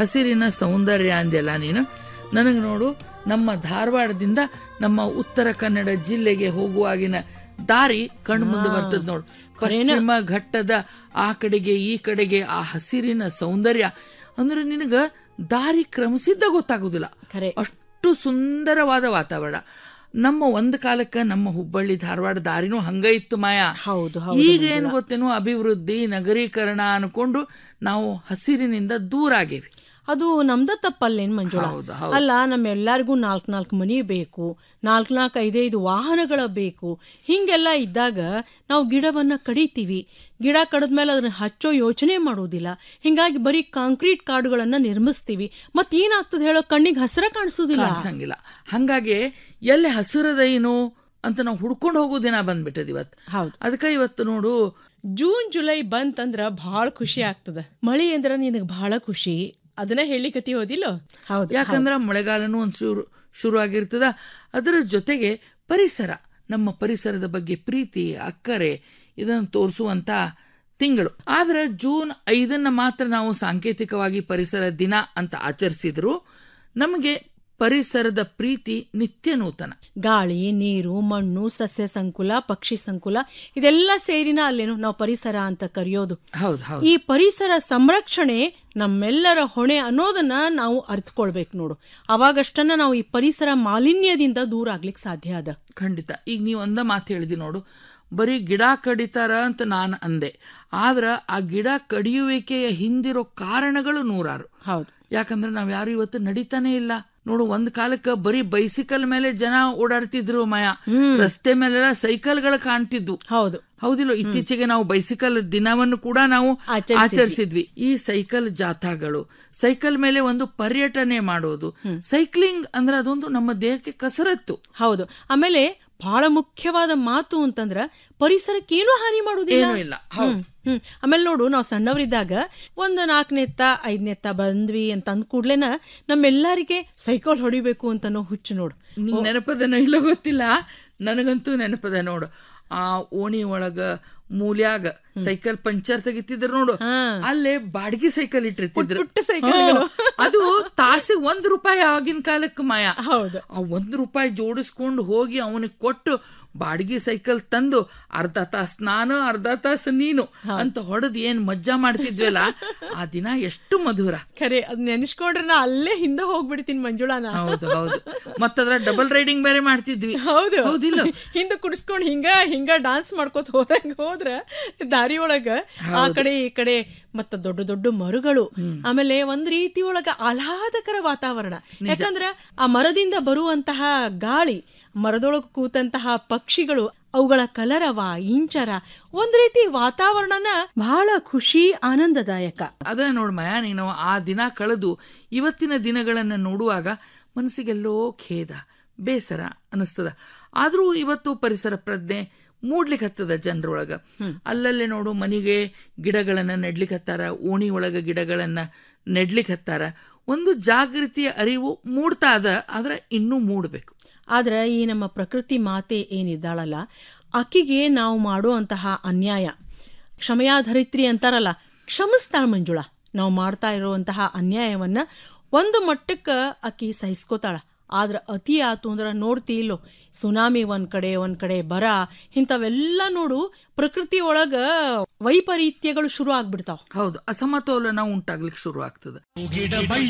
ಹಸಿರಿನ ಸೌಂದರ್ಯ ಅಂದೆಲ್ಲ ನೀನು ನನಗೆ ನೋಡು ನಮ್ಮ ಧಾರವಾಡದಿಂದ ನಮ್ಮ ಉತ್ತರ ಕನ್ನಡ ಜಿಲ್ಲೆಗೆ ಹೋಗುವಾಗಿನ ದಾರಿ ಕಣ್ಣು ಮುಂದೆ ಬರ್ತದ ನೋಡು ಪಶ್ಚಿಮ ಘಟ್ಟದ ಆ ಕಡೆಗೆ ಈ ಕಡೆಗೆ ಆ ಹಸಿರಿನ ಸೌಂದರ್ಯ ಅಂದ್ರೆ ನಿನಗ ದಾರಿ ಕ್ರಮಿಸಿದ್ದ ಗೊತ್ತಾಗುದಿಲ್ಲ ಖರೆ ಅಷ್ಟು ಸುಂದರವಾದ ವಾತಾವರಣ ನಮ್ಮ ಒಂದ್ ಕಾಲಕ್ಕ ನಮ್ಮ ಹುಬ್ಬಳ್ಳಿ ಧಾರವಾಡ ದಾರಿನೂ ಹಂಗ ಇತ್ತು ಮಾಯಾ ಹೌದು ಹೌದು ಈಗ ಏನ್ ಗೊತ್ತೇನು ಅಭಿವೃದ್ಧಿ ನಗರೀಕರಣ ಅನ್ಕೊಂಡು ನಾವು ಹಸಿರಿನಿಂದ ದೂರ ಆಗೇವಿ ಅದು ನಮ್ದ ತಪ್ಪಲ್ಲೇನ್ ಮಂಜುಳಾ ಹೌದು ಹೌದು ಅಲ್ಲ ನಮ್ಮೆಲ್ಲರಿಗೂ ನಾಲ್ಕ್ ನಾಲ್ಕು ಮನಿ ಬೇಕು ನಾಲ್ಕ್ ನಾಲ್ಕು ಐದೈದು ವಾಹನಗಳ ಬೇಕು ಹಿಂಗೆಲ್ಲ ಇದ್ದಾಗ ನಾವು ಗಿಡವನ್ನ ಕಡಿತೀವಿ ಗಿಡ ಕಡದ್ಮೇಲೆ ಅದನ್ನ ಹಚ್ಚೋ ಯೋಚನೆ ಮಾಡೋದಿಲ್ಲ ಹಿಂಗಾಗಿ ಬರೀ ಕಾಂಕ್ರೀಟ್ ಕಾಡುಗಳನ್ನ ನಿರ್ಮಿಸ್ತೀವಿ ಮತ್ ಏನಾಗ್ತದೆ ಹೇಳೋ ಕಣ್ಣಿಗೆ ಹಸಿರ ಕಾಣಿಸೋದಿಲ್ಲ ಕಾಣಿಸಂಗಿಲ್ಲ ಹಂಗಾಗಿ ಎಲ್ಲಿ ಹಸಿರದ ಏನು ಅಂತ ನಾವು ಹುಡ್ಕೊಂಡು ಹೋಗೋ ದಿನ ಬಂದ್ಬಿಟ್ಟದ ಇವತ್ತು ಹೌದು ಅದಕ್ಕೆ ಇವತ್ತು ನೋಡು ಜೂನ್ ಜುಲೈ ಬಂತಂದ್ರ ಬಹಳ ಖುಷಿ ಆಗ್ತದ ಮಳಿ ಅಂದ್ರ ನಿನಗ್ ಬಹಳ ಖುಷಿ ಅದನ್ನ ಹೇಳಿಕತಿ ಹೋದಿಲ್ಲ ಹೌದು ಯಾಕಂದ್ರೆ ಮಳೆಗಾಲನೂ ಒಂದು ಶುರು ಶುರು ಆಗಿರ್ತದ ಅದರ ಜೊತೆಗೆ ಪರಿಸರ ನಮ್ಮ ಪರಿಸರದ ಬಗ್ಗೆ ಪ್ರೀತಿ ಅಕ್ಕರೆ ಇದನ್ನು ತೋರಿಸುವಂತ ತಿಂಗಳು ಆದ್ರೆ ಜೂನ್ ಐದನ್ನ ಮಾತ್ರ ನಾವು ಸಾಂಕೇತಿಕವಾಗಿ ಪರಿಸರ ದಿನ ಅಂತ ಆಚರಿಸಿದ್ರು ನಮಗೆ ಪರಿಸರದ ಪ್ರೀತಿ ನಿತ್ಯ ನೂತನ ಗಾಳಿ ನೀರು ಮಣ್ಣು ಸಸ್ಯ ಸಂಕುಲ ಪಕ್ಷಿ ಸಂಕುಲ ಇದೆಲ್ಲ ಸೇರಿನ ಅಲ್ಲೇನು ನಾವು ಪರಿಸರ ಅಂತ ಕರೆಯೋದು ಹೌದು ಹೌದು ಈ ಪರಿಸರ ಸಂರಕ್ಷಣೆ ನಮ್ಮೆಲ್ಲರ ಹೊಣೆ ಅನ್ನೋದನ್ನ ನಾವು ಅರ್ಥಕೊಳ್ಬೇಕು ನೋಡು ಅವಾಗಷ್ಟನ್ನ ನಾವು ಈ ಪರಿಸರ ಮಾಲಿನ್ಯದಿಂದ ದೂರ ಆಗ್ಲಿಕ್ಕೆ ಸಾಧ್ಯ ಅದ ಖಂಡಿತ ಈಗ ನೀವು ಒಂದ ಮಾತು ಹೇಳಿದಿ ನೋಡು ಬರೀ ಗಿಡ ಕಡಿತಾರ ಅಂತ ನಾನು ಅಂದೆ ಆದ್ರ ಆ ಗಿಡ ಕಡಿಯುವಿಕೆಯ ಹಿಂದಿರೋ ಕಾರಣಗಳು ನೂರಾರು ಹೌದು ಯಾಕಂದ್ರೆ ನಾವ್ ಯಾರು ಇವತ್ತು ನಡೀತಾನೆ ಇಲ್ಲ ನೋಡು ಒಂದ್ ಕಾಲಕ್ಕ ಬರೀ ಬೈಸಿಕಲ್ ಮೇಲೆ ಜನ ಓಡಾಡ್ತಿದ್ರು ಮಾಯ ರಸ್ತೆ ಮೇಲೆಲ್ಲ ಸೈಕಲ್ಗಳು ಕಾಣ್ತಿದ್ವು ಹೌದು ಹೌದಿಲ್ಲ ಇತ್ತೀಚೆಗೆ ನಾವು ಬೈಸಿಕಲ್ ದಿನವನ್ನು ಕೂಡ ನಾವು ಆಚರಿಸಿದ್ವಿ. ಆಚರಿಸಿದ್ವಿ ಈ ಸೈಕಲ್ ಜಾಥಾಗಳು ಸೈಕಲ್ ಮೇಲೆ ಒಂದು ಪರ್ಯಟನೆ ಮಾಡೋದು ಸೈಕ್ಲಿಂಗ್ ಅಂದ್ರೆ ಅದೊಂದು ನಮ್ಮ ದೇಹಕ್ಕೆ ಕಸರತ್ತು ಹೌದು ಆಮೇಲೆ ಬಹಳ ಮುಖ್ಯವಾದ ಮಾತು ಅಂತಂದ್ರ ಪರಿಸರಕ್ಕೇನು ಹಾನಿ ಮಾಡುವುದಿಲ್ಲ ಏನೂ ಇಲ್ಲ ಹೌದು ಹ್ಮ್, ಹ್ಮ್. ಆಮೇಲೆ ನೋಡು ನಾವು ಸಣ್ಣವರಿದ್ದಾಗ ಒಂದು ನಾಲ್ಕನೆತ್ತ ಐದನೆತ್ತ ಬಂದ್ವಿ ಅಂತ ಅಂದ ಕೂಡ್ಲೆನ ನಮ್ಮೆಲ್ಲರಿಗೆ ಸೈಕಲ್ ಹೊಡಿಬೇಕು ಅಂತನೋ ಹುಚ್ಚು ನೋಡು ನಿಂಗ್ ನೆನಪದನೋ ಇಲ್ಲ ಗೊತ್ತಿಲ್ಲ ನನಗಂತೂ ನೆನಪದ ನೋಡು ಆ ಓಣಿ ಒಳಗ ಮೂಲ್ಯಾಗ ಸೈಕಲ್ ಪಂಚರ್ ತೆಗಿತಿದ್ರು ನೋಡು ಹಾ. ಅಲ್ಲೇ ಬಾಡಿಗೆ ಸೈಕಲ್ ಇಟ್ಟಿರ್ತಿದ್ರು ಪುಟ್ಟ ಸೈಕಲ್ಗಳು. ಹಾ. ಅದು ತಾಸಿಗೆ ಒಂದ್ ರೂಪಾಯಿ ಆಗಿನ ಕಾಲಕ್ಕೆ ಮಾಯ ಹೌದು ಆ ಒಂದ್ ರೂಪಾಯಿ ಜೋಡಿಸ್ಕೊಂಡು ಹೋಗಿ ಅವನಿಗೆ ಕೊಟ್ಟು ಬಾಡಿಗೆ ಸೈಕಲ್ ತಂದು ಅರ್ಧ ತಾಸ್ ನಾನು ಅರ್ಧ ತಾಸು ನೀನು ಅಂತ ಹೊಡೆದ್ ಏನ್ ಮಜ್ಜಾ ಮಾಡ್ತಿದ್ವಲ್ಲ ಆ ದಿನ ಎಷ್ಟು ಮಧುರ ಖರೆ ಅದ್ ನೆನೆಸ್ಕೊಂಡ್ರೆ ನಾ ಅಲ್ಲೇ ಹಿಂದೆ ಹೋಗ್ಬಿಡ್ತೀನಿ ಮಂಜುಳಾನ ಹೌದು ಹೌದು ಮತ್ತದ್ರ ಡಬಲ್ ರೈಡಿಂಗ್ ಬೇರೆ ಮಾಡ್ತಿದ್ವಿ ಹೌದು ಹೌದಿಲ್ಲ ಹಿಂದೆ ಕುಡಿಸ್ಕೊಂಡ್ ಹಿಂಗ ಹಿಂಗ ಡಾನ್ಸ್ ಮಾಡ್ಕೋತ ಹೋದಂಗ ಹೋದ್ರ ದಾರಿ ಒಳಗ ಆ ಕಡೆ ಈ ಕಡೆ ಮತ್ತ ದೊಡ್ಡ ದೊಡ್ಡ ಮರಗಳು ಆಮೇಲೆ ಒಂದ್ ರೀತಿ ಒಳಗ ಆಹ್ಲಾದಕರ ವಾತಾವರಣ ಯಾಕಂದ್ರ ಆ ಮರದಿಂದ ಬರುವಂತಹ ಗಾಳಿ ಮರದೊಳಗ ಕೂತಂತಹ ಪಕ್ಷಿಗಳು ಅವುಗಳ ಕಲರವ ಇಂಚರ ಒಂದ್ ರೀತಿ ವಾತಾವರಣನ ಬಹಳ ಖುಷಿ ಆನಂದದಾಯಕ ಅದ ನೋಡ್ ಮಯ ನೀನು ಆ ದಿನ ಕಳೆದು ಇವತ್ತಿನ ದಿನಗಳನ್ನ ನೋಡುವಾಗ ಮನಸ್ಸಿಗೆಲ್ಲೋ ಖೇದ ಬೇಸರ ಅನಿಸ್ತದ ಆದ್ರೂ ಇವತ್ತು ಪರಿಸರ ಪ್ರಜ್ಞೆ ಮೂಡ್ಲಿಕ್ಕೆ ಹತ್ತದ ಜನರೊಳಗ ಅಲ್ಲಲ್ಲೇ ನೋಡು ಮನೆಗೆ ಗಿಡಗಳನ್ನ ನೆಡ್ಲಿಕ್ಕೆ ಹತ್ತಾರ ಓಣಿ ಒಳಗ ಗಿಡಗಳನ್ನ ನೆಡ್ಲಿಕ್ಕೆ ಹತ್ತಾರ ಒಂದು ಜಾಗೃತಿಯ ಅರಿವು ಮೂಡ್ತಾ ಅದ ಆದ್ರೆ ಇನ್ನೂ ಮೂಡ್ಬೇಕು ಆದ್ರೆ ಈ ನಮ್ಮ ಪ್ರಕೃತಿ ಮಾತೆ ಏನಿದ್ದಾಳಲ್ಲ ಆಕಿಗೆ ನಾವು ಮಾಡುವಂತಹ ಅನ್ಯಾಯ ಕ್ಷಮಯಾಧರಿತ್ರಿ ಅಂತಾರಲ್ಲ ಕ್ಷಮಿಸ್ತಾಳ ಮಂಜುಳ ನಾವು ಮಾಡ್ತಾ ಇರುವಂತಹ ಅನ್ಯಾಯವನ್ನ ಒಂದು ಮಟ್ಟಕ್ಕ ಆಕಿ ಸಹಿಸ್ಕೋತಾಳ ಆದ್ರ ಅತಿ ಆತು ಅಂದ್ರ ನೋಡ್ತಿ ಇಲ್ಲೋ ಸುನಾಮಿ ಒಂದ್ ಕಡೆ ಒಂದ್ ಕಡೆ ಬರ ಇಂಥವೆಲ್ಲ ನೋಡು ಪ್ರಕೃತಿ ಒಳಗ ವೈಪರೀತ್ಯಗಳು ಶುರು ಆಗ್ಬಿಡ್ತಾವ ಹೌದು ಅಸಮತೋಲನ ಉಂಟಾಗ್ಲಿಕ್ಕೆ ಶುರು ಆಗ್ತದೆ ಗಿಡ ಬಳ್ಳಿ